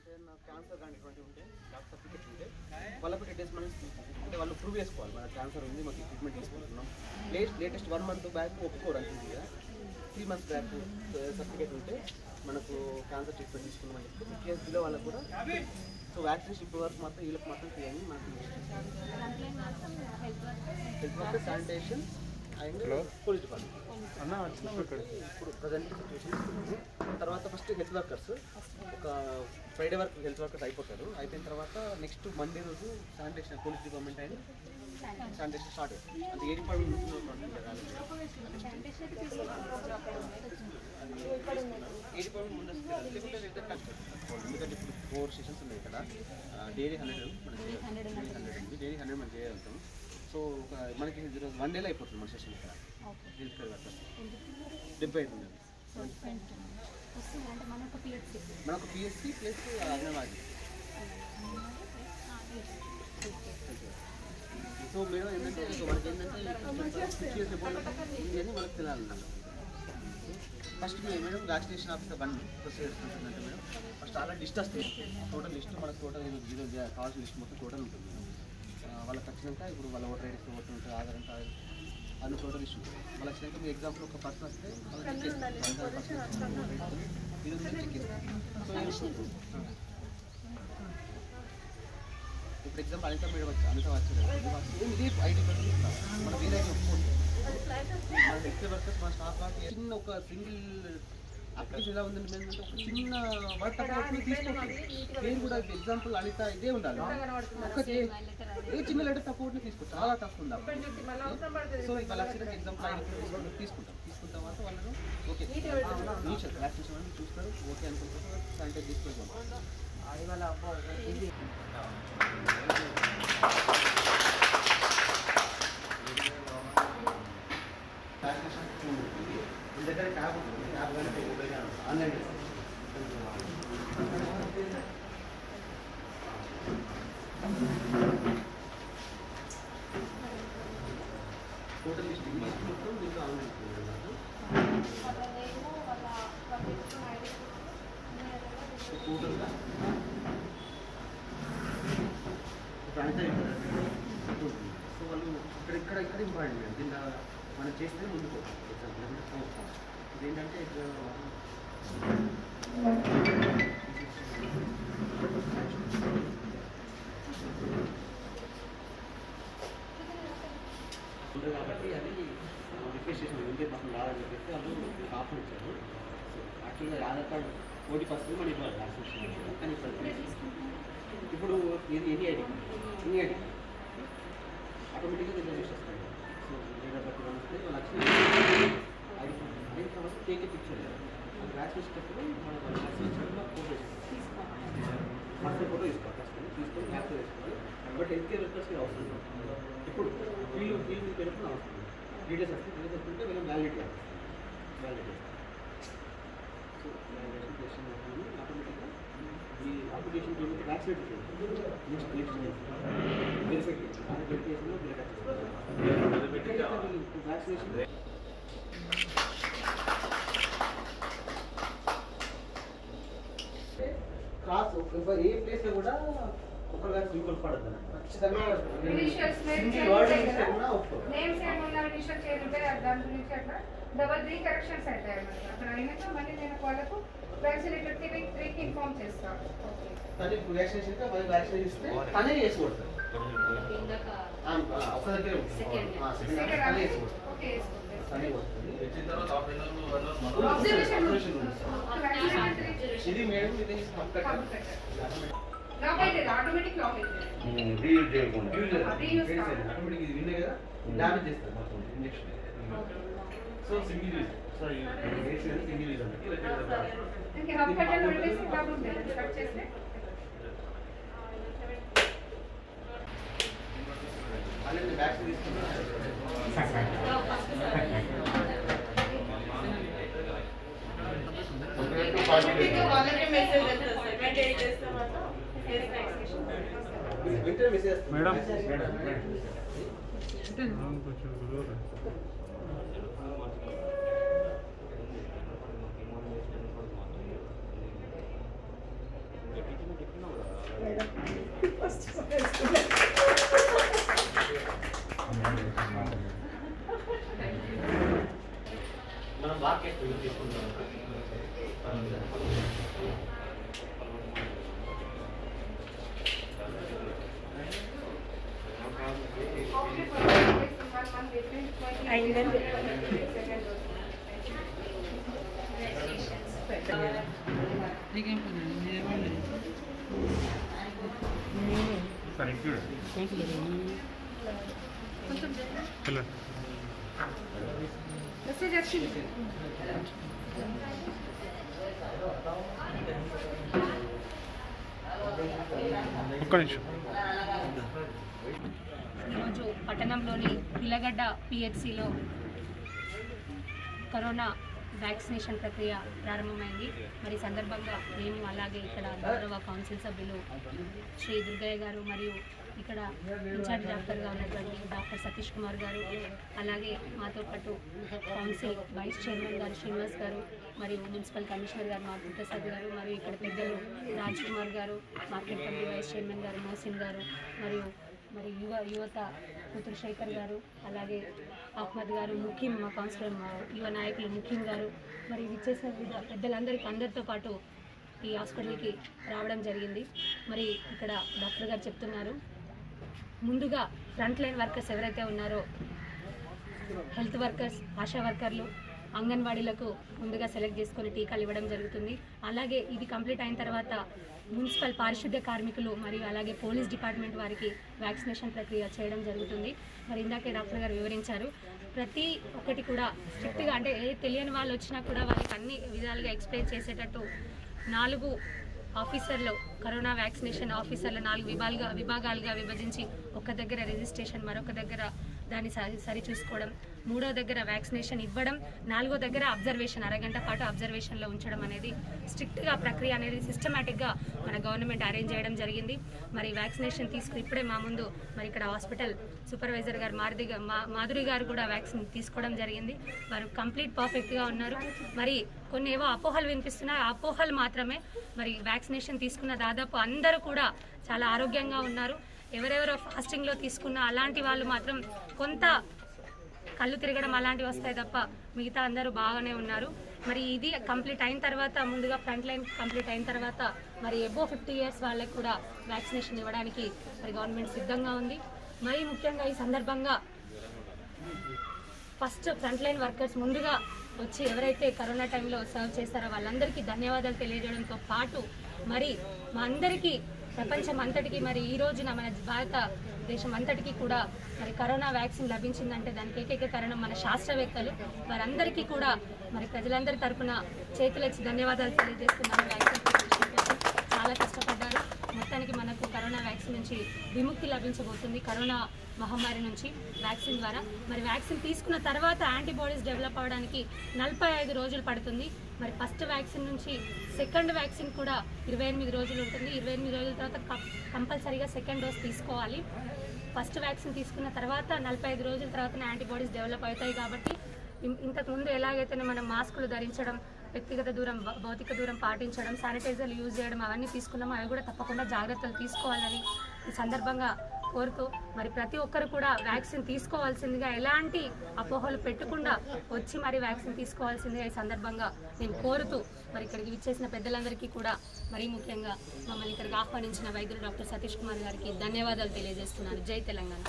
ఏదైనా క్యాన్సర్ కానీ ఇటువంటి ఉంటే డాక్టర్ సర్టిఫికేట్ ఉంటే వాళ్ళకు డీటెయిల్స్ మనం అంటే వాళ్ళు ప్రూవ్ చేసుకోవాలి మన క్యాన్సర్ ఉంది మాకు ట్రీట్మెంట్ తీసుకుంటున్నాం late latest one month back ఒప్పుకోరు అంటుంది కదా త్రీ మంత్స్ బ్యాక్ సర్టిఫికేట్ ఉంటే మనకు క్యాన్సర్ ట్రీట్మెంట్ తీసుకున్నామని చెప్తే కేసు బిలో వాళ్ళకు కూడా సో వ్యాక్సినేషన్ ఇప్పుడు వరకు మాత్రం వీళ్ళకి మాత్రం ఫ్రీ అని మనకు health worker sanitation and police department అన్న వచ్చినాం ఇక్కడ ఇప్పుడు ప్రజెంట్ సిచ్యువేషన్ తర్వాత ఫస్ట్ హెల్త్ వర్కర్స్ ఒక ఫ్రైడే వరకు హెల్త్ వర్కర్స్ అయిపోతారు అయిపోయిన తర్వాత నెక్స్ట్ మండే రోజు శానిటేషన్ పోలీస్ డిపార్ట్మెంట్ అయిన శానిటేషన్ స్టార్ట్ అవుతుంది అంటే ఏ డిపార్ట్మెంట్ ఏ డిపార్ట్మెంట్ ముందు వస్తుంది లేకుంటే ఇద్దరు కష్టం ఎందుకంటే ఇప్పుడు ఫోర్ సెషన్స్ ఉన్నాయి ఇక్కడ డైలీ హండ్రెడ్ మనం చేయాలి హండ్రెడ్ ఉంది డైలీ హండ్రెడ్ మనం చేయగలుగుతాం సో ఒక మనకి ఈరోజు వన్ డేలో అయిపోతుంది మన సెషన్ ఇక్కడ హెల్త్ కేర్ వర్కర్స్ డెబ్బై ఐదు ఉంది మనకు PSC plus anganwadi so madam ఏంటంటే ఇక మనకి ఏంటంటే సిక్స్ ఇయర్స్ ఇవన్నీ మనకు తెలియాలన్నమాట first madam vaccination officer one procedures ఉంటుందంటే మేడం ఫస్ట్ అలా లిస్ట్ వస్తుంది టోటల్ లిస్ట్ మనకు టోటల్ జీరో కావాల్సిన లిస్ట్ మొత్తం టోటల్ ఉంటుంది ఆ, వాళ్ళకి వచ్చినాక ఇప్పుడు వాళ్ళ ఓటర్ ఐడీస్ ఓటర్ ఉంటుంది ఆధార్ అంటే ఆధార్ అన్ని టోటల్ లిస్ట్ ఉంటుంది వాళ్ళకి వచ్చినాక మీ ఎగ్జాంపుల్ ఒక పర్సన్ వస్తే వాళ్ళకి చెక్ చేస్తారు ఇది ఉందని చెక్ చేస్తారు సో ఇప్పుడు ఎగ్జాంపుల్ అనిత మేడం వచ్చి అనిత వచ్చారు ఇది ఐడి కార్డు ఇస్తాం మన వీలైతే ఒప్పుకోండి మన హెల్త్ వర్కర్స్ మన స్టాఫ్ వాళ్ళకి చిన్న ఒక సింగిల్ అప్లికేషన్ ఎలా ఉందంటే ఏంటంటే ఒక చిన్న వర్క్ తప్పకుండా తీసుకోవాలి పేరు కూడా ఎగ్జాంపుల్ అనిత ఇదే ఉండాలి ఒక చే- ఏ చిన్న లెటర్ తప్పకుండా తీసుకో చాలా తప్పు ఉంది సో వాళ్ళ వచ్చిన ఎగ్జాంపుల్ ఐడి తీసుకుంటాం తీసుకున్న తర్వాత వాళ్ళను ఓకే నీచర్ వ్యాక్సినేషన్ అని చూస్తారు ఓకే అనుకుంటారు శానిటైజ్ తీసుకొని వ్యాక్సినేషన్ టూ ఉంటుంది మీ దగ్గర ట్యాబ్ ఉంటుంది ట్యాబ్ కానీ మొబైల్ కానీ ఆన్లైన్ టోటల్ లిస్ట్ ఈ లిస్ట్ మొత్తం మీకు ఆన్లైన్ టోటల్గా ఇప్పుడు అంతా సో వాళ్ళు ఇక్కడ ఇక్కడ ఇక్కడ ఇంపార్టెంట్ దీన్ని మనం చేస్తే ముందుకు ఎగ్జాంపుల్ అంటే పోతాం ఇదేంటంటే ఉంటుంది కాబట్టి అది రిక్వెస్ట్ చేసిన ఉంటే మాకు రాదని చెప్పేసి వాళ్ళు ఆఫర్ ఇచ్చారు సో యాక్చువల్గా ఆధార్ కార్డు ఓటీ పర్సెంట్ మనం ఇవ్వాలి వ్యాక్సినేషన్ కానీ ఇప్పుడు ఇప్పుడు ఇది ఎనీ ఐడి ఎనీ ఐడి ఆటోమేటిక్గా దీంట్లో చూసేస్తాయి సో లేదా బట్టి వస్తే వాళ్ళు వచ్చిన ఐడి ఐడి తర్వాత టేక్ పిక్చర్ అది వ్యాక్సినేషన్ అప్పుడు మన వ్యాక్సినేషన్ ఫోటో పర్సనల్ ఫోటో తీసుకోవాలి ఖచ్చితంగా తీసుకొని యాప్ వేసుకోవాలి బట్ హెల్త్ కేర్ వర్కర్స్కి అవసరం లేదు. ఇప్పుడు వీళ్ళు వీళ్ళు మీకు వెళ్ళినప్పుడు అవసరం లేదు. డీటెయిల్స్ వస్తే డీటెయిల్స్ వస్తుంటే వీళ్ళకి వ్యాలిడిటీ వ్యాలిడిటీ సో వ్యాలిడేషన్ చేసిన ఆటోమేటిక్గా ఈ application payment vaccinate next next verification వెరిఫికేషన్లో వ్యాక్సినేషన్ క్రాస్ ఏ ప్లేస్ లో కూడా ఒకరు కానీ ఇంకొకరు పడద్దు ఖచ్చితంగా Initials, names సింగిల్ వర్డ్ ఏమి ఇస్తే ఉంటాయి కూడా ఒప్పుకోరు నేమ్స్ ఏమన్నా ఇనిషియల్ చేంజ్ ఉంటే దాని గురించి అట్లా డబల్ త్రీ కరెక్షన్స్ అవుతాయి అన్నమాట అక్కడ అయినాక మళ్ళీ నేను వాళ్ళకు వ్యాక్సినేటర్ త్రీ త్రీకి ఇన్ఫార్మ్ చేస్తాను ఓకే కానీ ఇప్పుడు వ్యాక్సినేషన్ ఇస్తే మళ్ళీ వ్యాక్సినేషన్ ఇస్తే తనే చేసి కొడతారు ఆ, ఆ, ఒక దగ్గరే ఉంటుంది. ఆ, second hand తనే చేసి కొడతారు. ఓకే తనే కొడుతుంది Observation room. Observation room. ఇది మేడం ఇది కంప్యూటర్ లాక్ అయితే ఆటోమేటిక్ లాక్ అయితే రీయూజ్ చేయకుండా Reuse కాదు. ఆటోమేటిక్ ఇది విన్నే కదా డామేజ్ చేస్తారు మొత్తం injection so single use so single use అంటే ఇంకా హబ్ కట్టర్ పెట్టేసి డబ్బులు ఉంటుంది కట్ చేస్తే అలాగే వ్యాక్సిన్ తీసుకున్నా వాళ్ళకే మెసేజ్ వస్తుంది సెకండ్ ఎయిట్ చేస్తే మాత్రం ఫేస్ వ్యాక్సినేషన్ వెంటనే మెసేజ్ మేడం. మేడం కొంచెం దూరం మేడం అయిందండి సరే చూడు హలో మెసేజ్ వచ్చింది ఒక్క నిమిషం ఈరోజు పట్టణంలోని పిల్లగడ్డ పిహెచ్సిలో కరోనా వ్యాక్సినేషన్ ప్రక్రియ ప్రారంభమైంది మరి ఈ సందర్భంగా మేము అలాగే ఇక్కడ గౌరవ కౌన్సిల్ సభ్యులు శ్రీ దుర్గయ్య గారు మరియు ఇక్కడ ఇన్ఛార్జ్ డాక్టర్గా ఉన్నటువంటి డాక్టర్ సతీష్ కుమార్ గారు అలాగే మాతో పాటు కౌన్సిల్ వైస్ చైర్మన్ గారు శ్రీనివాస్ గారు మరియు మున్సిపల్ కమిషనర్ గారు మార్కెట్ ప్రసాద్ గారు మరియు ఇక్కడ పెద్దలు రాజ్ కుమార్ గారు మార్కెట్ కమిటీ వైస్ చైర్మన్ గారు మోసిన్ గారు మరియు మరి యువ యువత కూతురు శేఖర్ గారు అలాగే అహ్మద్ గారు ముఖ్యం మా కౌన్సిలర్ మా యువ నాయకులు ముఖ్యం గారు మరి ఇచ్చేసిన వివిధ పెద్దలందరికీ అందరితో పాటు ఈ హాస్పిటల్కి రావడం జరిగింది మరి ఇక్కడ డాక్టర్ గారు చెప్తున్నారు ముందుగా ఫ్రంట్ లైన్ వర్కర్స్ ఎవరైతే ఉన్నారో హెల్త్ వర్కర్స్ ఆశా వర్కర్లు అంగన్వాడీలకు ముందుగా సెలెక్ట్ చేసుకొని టీకాలు ఇవ్వడం జరుగుతుంది అలాగే ఇది కంప్లీట్ అయిన తర్వాత మున్సిపల్ పారిశుద్ధ్య కార్మికులు మరియు అలాగే పోలీస్ డిపార్ట్మెంట్ వారికి వ్యాక్సినేషన్ ప్రక్రియ చేయడం జరుగుతుంది మరి ఇందాకే డాక్టర్ గారు వివరించారు ప్రతి ఒక్కటి కూడా స్ట్రిక్ట్గా అంటే ఏ తెలియని వాళ్ళు వచ్చినా కూడా వాళ్ళకి అన్ని విధాలుగా ఎక్స్ప్లెయిన్ చేసేటట్టు నాలుగు ఆఫీసర్లు కరోనా వ్యాక్సినేషన్ ఆఫీసర్లు నాలుగు విభాగాలుగా విభాగాలుగా విభజించి ఒక దగ్గర రిజిస్ట్రేషన్ మరొక దగ్గర దాన్ని సరి సరి చూసుకోవడం మూడో దగ్గర వ్యాక్సినేషన్ ఇవ్వడం నాలుగో దగ్గర అబ్జర్వేషన్ అరగంట పాటు అబ్జర్వేషన్లో ఉంచడం అనేది స్ట్రిక్ట్గా ప్రక్రియ అనేది సిస్టమేటిక్గా మన గవర్నమెంట్ అరేంజ్ చేయడం జరిగింది మరి వ్యాక్సినేషన్ తీసుకుని ఇప్పుడే మా ముందు మరి ఇక్కడ హాస్పిటల్ సూపర్వైజర్ గారు మారుతి గా- మా మాధురి గారు కూడా వ్యాక్సిన్ తీసుకోవడం జరిగింది వారు కంప్లీట్ పర్ఫెక్ట్గా ఉన్నారు మరి కొన్ని ఏవో అపోహలు వినిపిస్తున్నాయి ఆ అపోహలు మాత్రమే మరి వ్యాక్సినేషన్ తీసుకున్న దాదాపు అందరూ కూడా చాలా ఆరోగ్యంగా ఉన్నారు ఎవరెవరో ఫాస్టింగ్లో తీసుకున్న అలాంటి వాళ్ళు మాత్రం కొంత కళ్ళు తిరగడం అలాంటివి వస్తాయి తప్ప మిగతా అందరూ బాగానే ఉన్నారు మరి ఇది కంప్లీట్ అయిన తర్వాత ముందుగా ఫ్రంట్ లైన్ కంప్లీట్ అయిన తర్వాత మరి ఎబో ఫిఫ్టీ ఇయర్స్ వాళ్ళకి కూడా వ్యాక్సినేషన్ ఇవ్వడానికి మరి గవర్నమెంట్ సిద్ధంగా ఉంది మరి ముఖ్యంగా ఈ సందర్భంగా ఫస్ట్ ఫ్రంట్ లైన్ వర్కర్స్ ముందుగా వచ్చి ఎవరైతే కరోనా టైంలో సర్వ్ చేస్తారో వాళ్ళందరికీ ధన్యవాదాలు తెలియజేయడంతో పాటు మరి మా అందరికీ ప్రపంచం అంతటికి మరి ఈ రోజున మన భారత దేశం అంతటికి కూడా మరి కరోనా వ్యాక్సిన్ లభించిందంటే దానికి ఏకైక కారణం మన శాస్త్రవేత్తలు వారందరికీ కూడా మరి ప్రజలందరి తరపున చేతులెచ్చి ధన్యవాదాలు తెలియజేస్తున్నాను వ్యాక్సిన్ ప్రిపరేషన్ కోసం చాలా కష్టపడ్డారు మొత్తానికి మనకు కరోనా వ్యాక్సిన్ నుంచి విముక్తి లభించబోతుంది కరోనా మహమ్మారి నుంచి వ్యాక్సిన్ ద్వారా మరి వ్యాక్సిన్ తీసుకున్న తర్వాత యాంటీబాడీస్ డెవలప్ అవ్వడానికి నలభై ఐదు రోజులు పడుతుంది మరి ఫస్ట్ వ్యాక్సిన్ నుంచి సెకండ్ వ్యాక్సిన్ కూడా ఇరవై ఎనిమిది రోజులు ఉంటుంది ఇరవై ఎనిమిది రోజుల తర్వాత కం- కంపల్సరీగా సెకండ్ డోస్ తీసుకోవాలి ఫస్ట్ వ్యాక్సిన్ తీసుకున్న తర్వాత నలభై ఐదు రోజుల తర్వాత యాంటీబాడీస్ డెవలప్ అవుతాయి కాబట్టి ఇం- ఇంతకుముందు ఎలాగైతే మనం మాస్కులు ధరించడం వ్యక్తిగత దూరం భౌ- భౌతిక దూరం పాటించడం శానిటైజర్లు యూజ్ చేయడం అవన్నీ తీసుకున్నాము అవి కూడా తప్పకుండా జాగ్రత్తలు తీసుకోవాలని ఈ సందర్భంగా కోరుతూ మరి ప్రతి ఒక్కరు కూడా వ్యాక్సిన్ తీసుకోవాల్సిందిగా ఎలాంటి అపోహలు పెట్టకుండా వచ్చి మరి వ్యాక్సిన్ తీసుకోవాల్సిందిగా ఈ సందర్భంగా నేను కోరుతూ మరి ఇక్కడికి విచ్చేసిన పెద్దలందరికీ కూడా మరీ ముఖ్యంగా మమ్మల్ని ఇక్కడికి ఆహ్వానించిన వైద్యులు డాక్టర్ సతీష్ కుమార్ గారికి ధన్యవాదాలు తెలియజేస్తున్నాను జై తెలంగాణ